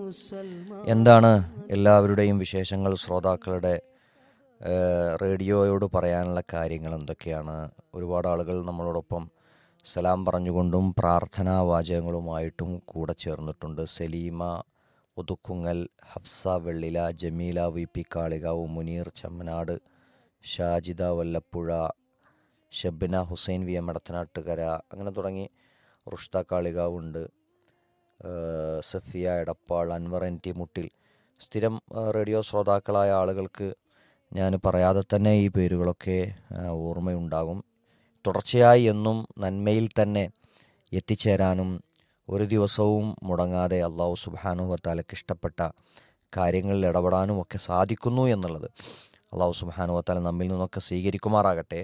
എന്താണ് എല്ലാവരുടെയും വിശേഷങ്ങൾ ശ്രോതാക്കളുടെ ഏഹ്, റേഡിയോയോട് പറയാനുള്ള കാര്യങ്ങൾ എന്തൊക്കെയാണ് ഒരുപാട് ആളുകൾ നമ്മളോടൊപ്പം സലാം പറഞ്ഞുകൊണ്ടും പ്രാർത്ഥനാ വാചകങ്ങളുമായിട്ടും കൂടെ ചേർന്നിട്ടുണ്ട് Salima Othukkungal Hafsa Vellila Jameela V P Kalikavu Muneer Chammanad Shajida Vallappuzha Shabna Hussain V M Edathanattukara അങ്ങനെ തുടങ്ങി റുഷ്ത കാളികാവുണ്ട് ഏഹ് സഫിയ എടപ്പാൾ അൻവർ എൻ ടി മുട്ടിൽ സ്ഥിരം ഏഹ് റേഡിയോ ശ്രോതാക്കളായ ആളുകൾക്ക് ഞാൻ പറയാതെ തന്നെ ഈ പേരുകളൊക്കെ ഏഹ് ഓർമ്മയുണ്ടാകും തുടർച്ചയായി എന്നും നന്മയിൽ തന്നെ എത്തിച്ചേരാനും ഒരു ദിവസവും മുടങ്ങാതെ അള്ളാഹു സുബാനു വത്താലയ്ക്ക് ഇഷ്ടപ്പെട്ട കാര്യങ്ങളിൽ ഇടപെടാനും ഒക്കെ സാധിക്കുന്നു എന്നുള്ളത് അള്ളാഹു സുബാനു വത്താല നമ്മിൽ നിന്നൊക്കെ സ്വീകരിക്കുമാറാകട്ടെ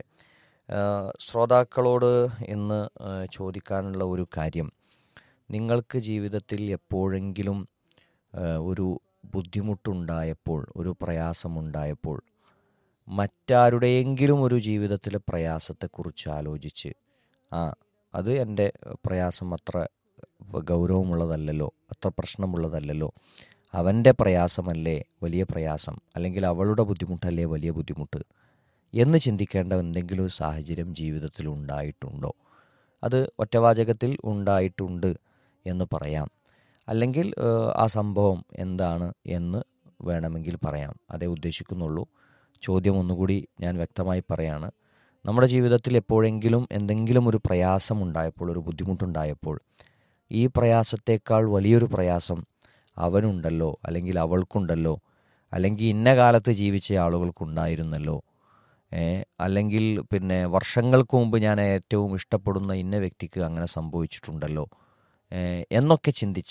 ഏഹ് ശ്രോതാക്കളോട് ഇന്ന് ഏഹ് ചോദിക്കാനുള്ള ഒരു കാര്യം നിങ്ങൾക്ക് ജീവിതത്തിൽ എപ്പോഴെങ്കിലും ഏഹ്, ഒരു ബുദ്ധിമുട്ടുണ്ടായപ്പോൾ ഒരു പ്രയാസമുണ്ടായപ്പോൾ മറ്റാരുടെയെങ്കിലും ഒരു ജീവിതത്തിലെ പ്രയാസത്തെക്കുറിച്ച് ആലോചിച്ച് ആ അത് എൻ്റെ പ്രയാസം അത്ര ഗൗരവമുള്ളതല്ലല്ലോ അത്ര പ്രശ്നമുള്ളതല്ലല്ലോ അവൻ്റെ പ്രയാസമല്ലേ വലിയ പ്രയാസം അല്ലെങ്കിൽ അവളുടെ ബുദ്ധിമുട്ടല്ലേ വലിയ ബുദ്ധിമുട്ട് എന്ന് ചിന്തിക്കേണ്ട എന്തെങ്കിലും ഒരു സാഹചര്യം ജീവിതത്തിൽ ഉണ്ടായിട്ടുണ്ടോ അത് ഒറ്റവാചകത്തിൽ ഉണ്ടായിട്ടുണ്ട് എന്ന് പറയാം അല്ലെങ്കിൽ ഏഹ്, ആ സംഭവം എന്താണ് എന്ന് വേണമെങ്കിൽ പറയാം അതേ ഉദ്ദേശിക്കുന്നുള്ളൂ ചോദ്യം ഒന്നുകൂടി ഞാൻ വ്യക്തമായി പറയാണ് നമ്മുടെ ജീവിതത്തിൽ എപ്പോഴെങ്കിലും എന്തെങ്കിലും ഒരു പ്രയാസം ഉണ്ടായപ്പോൾ ഒരു ബുദ്ധിമുട്ടുണ്ടായപ്പോൾ ഈ പ്രയാസത്തേക്കാൾ വലിയൊരു പ്രയാസം അവനുണ്ടല്ലോ അല്ലെങ്കിൽ അവൾക്കുണ്ടല്ലോ അല്ലെങ്കിൽ ഇന്ന കാലത്ത് ജീവിച്ച ആളുകൾക്കുണ്ടായിരുന്നല്ലോ ഏ, അല്ലെങ്കിൽ പിന്നെ വർഷങ്ങൾക്ക് മുമ്പ് ഞാൻ ഏറ്റവും ഇഷ്ടപ്പെടുന്ന ഇന്ന വ്യക്തിക്ക് അങ്ങനെ സംഭവിച്ചിട്ടുണ്ടല്ലോ ഏ, എന്നൊക്കെ ചിന്തിച്ച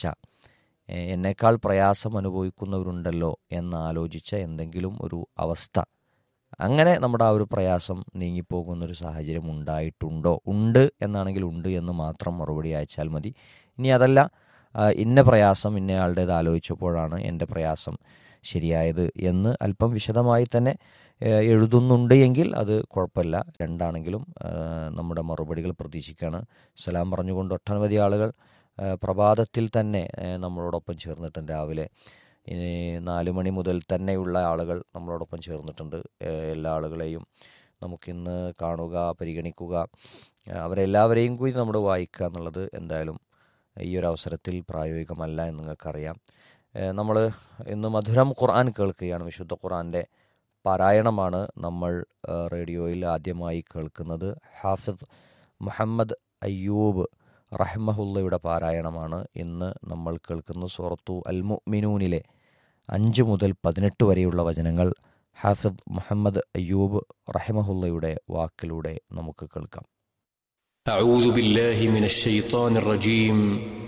ഏ, എന്നേക്കാൾ പ്രയാസം അനുഭവിക്കുന്നവരുണ്ടല്ലോ എന്നാലോചിച്ച എന്തെങ്കിലും ഒരു അവസ്ഥ അങ്ങനെ നമ്മുടെ ആ ഒരു പ്രയാസം നീങ്ങിപ്പോകുന്നൊരു സാഹചര്യം ഉണ്ടായിട്ടുണ്ടോ ഉണ്ട് എന്നാണെങ്കിൽ ഉണ്ട് എന്ന് മാത്രം മറുപടി അയച്ചാൽ മതി ഇനി അതല്ല ആ, ഇന്ന പ്രയാസം ഇന്നയാളുടേത് ആലോചിച്ചപ്പോഴാണ് എൻ്റെ പ്രയാസം ശരിയായത് എന്ന് അല്പം വിശദമായി തന്നെ ഏ, എഴുതുന്നുണ്ട് എങ്കിൽ അത് കുഴപ്പമില്ല രണ്ടാണെങ്കിലും ആ, നമ്മുടെ മറുപടികൾ പ്രതീക്ഷിക്കുകയാണ് സലാം പറഞ്ഞുകൊണ്ട് ഒട്ടനവധി ആളുകൾ ആ, പ്രഭാതത്തിൽ തന്നെ ഏ, നമ്മളോടൊപ്പം ചേർന്നിട്ടുണ്ട് രാവിലെ ഇനി നാല് മണി മുതൽ തന്നെയുള്ള ആളുകൾ നമ്മളോടൊപ്പം ചേർന്നിട്ടുണ്ട് ഏ, എല്ലാ ആളുകളെയും നമുക്കിന്ന് കാണുക പരിഗണിക്കുക ആ, അവരെല്ലാവരെയും കൂടി നമ്മൾ വായിക്കുക എന്നുള്ളത് എന്തായാലും ഈ ഒരു അവസരത്തിൽ പ്രായോഗികമല്ല എന്ന് നിങ്ങൾക്കറിയാം നമ്മൾ ഇന്ന് മധുരം ഖുർആൻ കേൾക്കുകയാണ് വിശുദ്ധ ഖുർആൻ്റെ പാരായണമാണ് നമ്മൾ ആ, റേഡിയോയിൽ ആദ്യമായി കേൾക്കുന്നത് ഹാഫിദ് മുഹമ്മദ് അയ്യൂബ് റഹ്മഹുല്ലയുടെ പാരായണമാണ് ഇന്ന് നമ്മൾ കേൾക്കുന്ന സൂറത്തു അൽ മുഅ്മിനൂനിലെ അഞ്ച് മുതൽ പതിനെട്ട് വരെയുള്ള വചനങ്ങൾ ഹാഫിദ് മുഹമ്മദ് അയ്യൂബ് റഹ്മഹുല്ലയുടെ വാക്കിലൂടെ നമുക്ക് കേൾക്കാം أعوذ بالله من الشيطان الرجيم